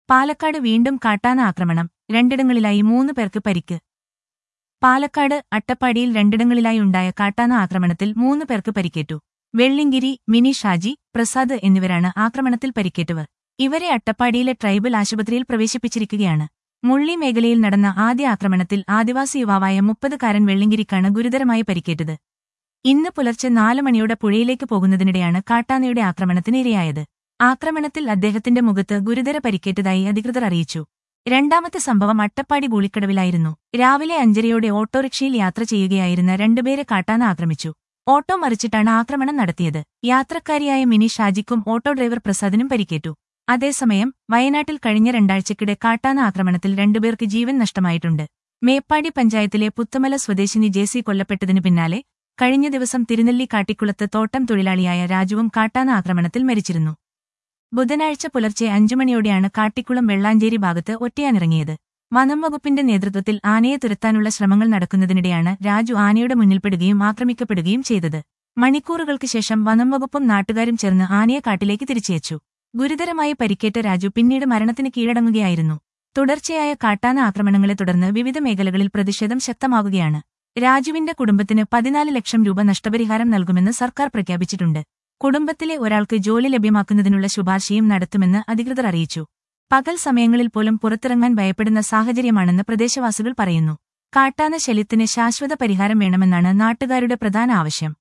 പാലക്കാട് വീണ്ടും കാട്ടാന ആക്രമണം രണ്ടിടങ്ങളിലായി മൂന്ന് പേർക്ക് പരിക്ക് പാലക്കാട് അട്ടപ്പാടിയിൽ രണ്ടിടങ്ങളിലായി ഉണ്ടായ കാട്ടാന ആക്രമണത്തിൽ മൂന്ന് പേർക്ക് പരിക്കേറ്റു വെള്ളിങ്കിരി മിനി ഷാജി പ്രസാദ് എന്നിവരാണ് ആക്രമണത്തിൽ പരിക്കേറ്റവർ ഇവരെ അട്ടപ്പാടിയിലെ ട്രൈബൽ ആശുപത്രിയിൽ പ്രവേശിപ്പിച്ചിരിക്കുകയാണ് മുള്ളി മേഖലയിൽ നടന്ന ആദ്യ ആക്രമണത്തിൽ ആദിവാസി യുവാവായ മുപ്പതുകാരൻ വെള്ളിങ്കിരിക്കാണ് ഗുരുതരമായി പരിക്കേറ്റത് ഇന്ന് പുലർച്ചെ നാല് മണിയോടെ പുഴയിലേക്ക് പോകുന്നതിനിടെയാണ് കാട്ടാനയുടെ ആക്രമണത്തിന് ഇരയായത് ആക്രമണത്തിൽ അദ്ദേഹത്തിന്റെ മുഖത്ത് ഗുരുതര പരിക്കേറ്റതായി അധികൃതർ അറിയിച്ചു രണ്ടാമത്തെ സംഭവം അട്ടപ്പാടി ഗൂളിക്കടവിലായിരുന്നു രാവിലെ അഞ്ചരയോടെ ഓട്ടോറിക്ഷയിൽ യാത്ര ചെയ്യുകയായിരുന്ന രണ്ടുപേരെ കാട്ടാന ആക്രമിച്ചു ഓട്ടോ മറിച്ചിട്ടാണ് ആക്രമണം നടത്തിയത് യാത്രക്കാരിയായ മിനി ഷാജിക്കും ഓട്ടോ ഡ്രൈവർ പ്രസാദിനും പരിക്കേറ്റു അതേസമയം വയനാട്ടിൽ കഴിഞ്ഞ രണ്ടാഴ്ചക്കിടെ കാട്ടാന ആക്രമണത്തിൽ രണ്ടുപേർക്ക് ജീവൻ നഷ്ടമായിട്ടുണ്ട് മേപ്പാടി പഞ്ചായത്തിലെ പുത്തമല സ്വദേശിനി ജെസി കൊല്ലപ്പെട്ടതിനു പിന്നാലെ കഴിഞ്ഞ ദിവസം തിരുനെല്ലി കാട്ടിക്കുളത്ത് തോട്ടം തൊഴിലാളിയായ രാജുവും കാട്ടാന ആക്രമണത്തിൽ മരിച്ചിരുന്നു ബുധനാഴ്ച പുലർച്ചെ അഞ്ചുമണിയോടെയാണ് കാട്ടിക്കുളം വെള്ളാഞ്ചേരി ഭാഗത്ത് ഒറ്റയാനിറങ്ങിയത് വനം വകുപ്പിന്റെ നേതൃത്വത്തിൽ ആനയെ തുരത്താനുള്ള ശ്രമങ്ങൾ നടക്കുന്നതിനിടെയാണ് രാജു ആനയുടെ മുന്നിൽപ്പെടുകയും ആക്രമിക്കപ്പെടുകയും ചെയ്തത് മണിക്കൂറുകൾക്ക് ശേഷം വനം വകുപ്പും നാട്ടുകാരും ചേർന്ന് ആനയെ കാട്ടിലേക്ക് തിരിച്ചയച്ചു ഗുരുതരമായി പരിക്കേറ്റ രാജു പിന്നീട് മരണത്തിന് കീഴടങ്ങുകയായിരുന്നു തുടർച്ചയായ കാട്ടാന ആക്രമണങ്ങളെ തുടർന്ന് വിവിധ മേഖലകളിൽ പ്രതിഷേധം ശക്തമാകുകയാണ് രാജുവിന്റെ കുടുംബത്തിന് പതിനാല് ലക്ഷം രൂപ നഷ്ടപരിഹാരം നൽകുമെന്ന് സർക്കാർ പ്രഖ്യാപിച്ചിട്ടുണ്ട് കുടുംബത്തിലെ ഒരാൾക്ക് ജോലി ലഭ്യമാക്കുന്നതിനുള്ള ശുപാർശയും നടത്തുമെന്ന് അധികൃതർ അറിയിച്ചു പകൽ സമയങ്ങളിൽ പോലും പുറത്തിറങ്ങാൻ ഭയപ്പെടുന്ന സാഹചര്യമാണെന്ന് പ്രദേശവാസികൾ പറയുന്നു കാട്ടാന ശല്യത്തിന് ശാശ്വത പരിഹാരം വേണമെന്നാണ് നാട്ടുകാരുടെ പ്രധാന ആവശ്യം